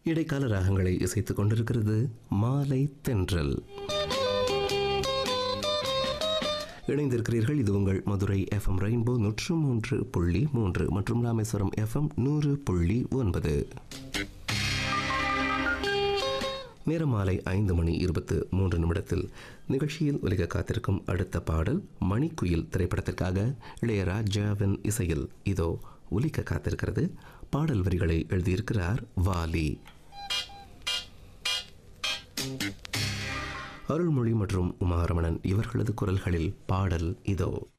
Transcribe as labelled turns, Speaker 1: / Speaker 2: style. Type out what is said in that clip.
Speaker 1: இடைக்கால ராகங்களை இசைத்துக் கொண்டிருக்கிறது மாலை தென்றல் இணைந்திருக்கிறீர்கள் இது உங்கள் மதுரை எஃப்எம் ரெயின்போ நூற்று மூன்று புள்ளி மூன்று மற்றும் ராமேஸ்வரம் எஃப்எம் நூறு புள்ளி ஒன்பது நேரம் மாலை ஐந்து மணி இருபத்து மூன்று நிமிடத்தில் நிகழ்ச்சியில் ஒலிக்க காத்திருக்கும் அடுத்த பாடல் மணிக்குயில் திரைப்படத்திற்காக இளையராஜாவின் இசையில் இதோ ஒலிக்க காத்திருக்கிறது பாடல் வரிகளை எழுதியிருக்கிறார் வாலி அருள்மொழி மற்றும் உமாரமணன் இவர்களது குரல்களில் பாடல் இதோ